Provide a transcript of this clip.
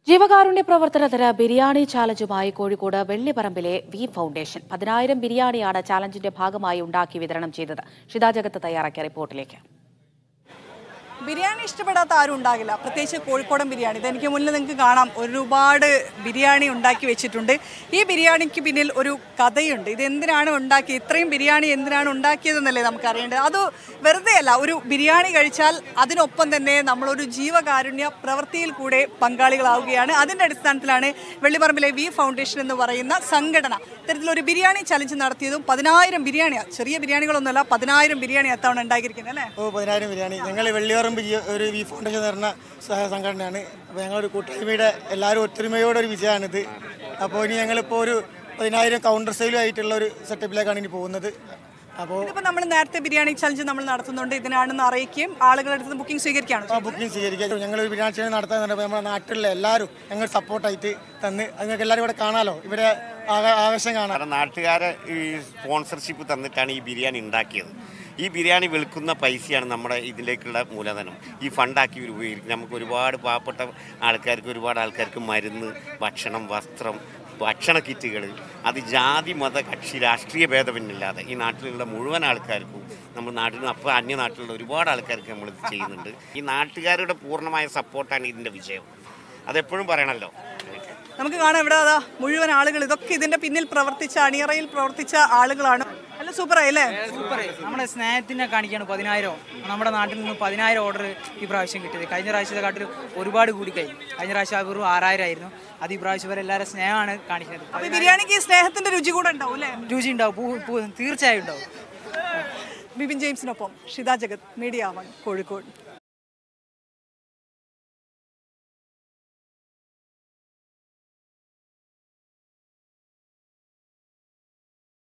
ജീവകാരുണ്യ പ്രവർത്തനത്തിന് ബിരിയാണി ചാലഞ്ചുമായി കോഴിക്കോട് വെള്ളിപ്പറമ്പിലെ വി ഫൗണ്ടേഷൻ പതിനായിരം ബിരിയാണിയാണ് ചാലഞ്ചിന്റെ ഭാഗമായി ഉണ്ടാക്കി വിതരണം ചെയ്തത് ഷിതാ ജഗത്ത് തയ്യാറാക്കിയ റിപ്പോർട്ടിലേക്ക് ബിരിയാണി ഇഷ്ടപ്പെടാത്ത ആരും ഉണ്ടാകില്ല പ്രത്യേകിച്ച് കോഴിക്കോടൻ ബിരിയാണി ഇതെനിക്ക് മുന്നിൽ നിങ്ങൾക്ക് കാണാം ഒരുപാട് ബിരിയാണി ഉണ്ടാക്കി വെച്ചിട്ടുണ്ട് ഈ ബിരിയാണിക്ക് പിന്നിൽ ഒരു കഥയുണ്ട് ഇത് എന്തിനാണ് ഉണ്ടാക്കി ഇത്രയും ബിരിയാണി എന്തിനാണ് ഉണ്ടാക്കിയതെന്നല്ലേ നമുക്ക് അറിയേണ്ടത് അത് വെറുതെ അല്ല ഒരു ബിരിയാണി കഴിച്ചാൽ അതിനൊപ്പം തന്നെ നമ്മളൊരു ജീവകാരുണ്യ പ്രവൃത്തിയിൽ കൂടെ പങ്കാളികളാവുകയാണ് അതിൻ്റെ അടിസ്ഥാനത്തിലാണ് വെള്ളിപ്പറമ്പിലെ വി ഫൗണ്ടേഷൻ എന്ന് പറയുന്ന സംഘടന ഇത്തരത്തിലൊരു ബിരിയാണി ചലഞ്ച് നടത്തിയതും പതിനായിരം ബിരിയാണിയാണ് ചെറിയ ബിരിയാണികളൊന്നുമല്ല പതിനായിരം ബിരിയാണി എത്താണ് ഉണ്ടാക്കിയിരിക്കുന്നത് അല്ലേ ഓ പതിനായിരം ബിരിയാണി ഞങ്ങൾ വെള്ളിയോറമ്പ് ജി- ഒരു വി ഫൗണ്ടേഷൻ എന്ന് പറഞ്ഞ സഹ സംഘടനയാണ് അപ്പോൾ ഞങ്ങളൊരു കൂട്ടായ്മയുടെ എല്ലാവരും ഒത്തൊരുമയോടെ ഒരു വിജയമാണിത് അപ്പോൾ ഇനി ഞങ്ങളിപ്പോൾ ഒരു പതിനായിരം കൗണ്ടർ സെയിലും ആയിട്ടുള്ള ഒരു സെറ്റപ്പിലേക്കാണ് ഇനി പോകുന്നത് അപ്പോൾ ഇതിപ്പോ നമ്മൾ നേരത്തെ ബിരിയാണി ചലഞ്ച് നമ്മൾ നടത്തുന്നുണ്ട് ഇതിനാണെന്ന് അറിയിക്കുകയും ആളുകളുടെ അടുത്ത് നിന്ന് ബുക്കിംഗ് സ്വീകരിക്കുകയാണ് ആ ബുക്കിംഗ് സ്വീകരിക്കുക ഞങ്ങളൊരു ബിരിയാണി ചാനൽ നടത്താൻ പറഞ്ഞപ്പോൾ നമ്മുടെ നാട്ടിലുള്ള എല്ലാവരും ഞങ്ങൾ സപ്പോർട്ടായിട്ട് തന്ന് അത് നിങ്ങൾക്ക് എല്ലാവരും ഇവിടെ കാണാമല്ലോ ഇവിടെ ആക- ആവേശം കാണാം കാരണം നാട്ടുകാരെ ഈ സ്പോൺസർഷിപ്പ് തന്നിട്ടാണ് ഈ ബിരിയാണി ഉണ്ടാക്കിയത് ഈ ബിരിയാണി വിൽക്കുന്ന പൈസയാണ് നമ്മുടെ ഇതിലേക്കുള്ള മൂലധനം ഈ ഫണ്ടാക്കി ഇവർ ഉപയോഗിക്കും നമുക്ക് ഒരുപാട് പാവപ്പെട്ട ആൾക്കാർക്ക് ഒരുപാട് ആൾക്കാർക്ക് മരുന്ന് ഭക്ഷണം വസ്ത്രം ഭക്ഷണ കിറ്റുകൾ അത് ജാതി മത കക്ഷി രാഷ്ട്രീയ ഭേദമന്യമില്ലാതെ ഈ നാട്ടിലുള്ള മുഴുവൻ ആൾക്കാർക്കും നമ്മൾ നാട്ടിൽ നിന്ന് അപ്പോൾ അന്യ നാട്ടിലുള്ള ഒരുപാട് ആൾക്കാർക്ക് നമ്മൾ ഇത് ചെയ്യുന്നുണ്ട് ഈ നാട്ടുകാരുടെ പൂർണ്ണമായ സപ്പോർട്ടാണ് ഇതിൻ്റെ വിജയം അതെപ്പോഴും പറയണമല്ലോ നമുക്ക് കാണാം ഇവിടെ അതാ മുഴുവൻ ആളുകൾ ഇതൊക്കെ ഇതിന്റെ പിന്നിൽ പ്രവർത്തിച്ച അണിയറയിൽ പ്രവർത്തിച്ച ആളുകളാണ് നല്ല സൂപ്പറായി അല്ലേ സൂപ്പർ നമ്മുടെ സ്നേഹത്തിനെ കാണിക്കാണ് പതിനായിരം നമ്മുടെ നാട്ടിൽ നിന്ന് പതിനായിരം ഓർഡർ ഈ പ്രാവശ്യം കിട്ടിയത് കഴിഞ്ഞ പ്രാവശ്യത്തെ കാട്ടിൽ ഒരുപാട് കൂടി കഴിഞ്ഞു കഴിഞ്ഞ പ്രാവശ്യം വെറും ആറായിരം ആയിരുന്നു അത് ഈ പ്രാവശ്യം വരെ എല്ലാവരും സ്നേഹമാണ് കാണിക്കുന്നത് അപ്പൊ ഈ ബിരിയാണിക്ക് ഈ സ്നേഹത്തിന്റെ രുചി കൂടെ ഉണ്ടാവും അല്ലേ രുചി ഉണ്ടാവും പൂ- പൂ- തീർച്ചയായും ഉണ്ടാവും ബിപിൻ ജെയിംസിനൊപ്പം ഷിത ജഗത് മീഡിയ വൺ കോഴിക്കോട്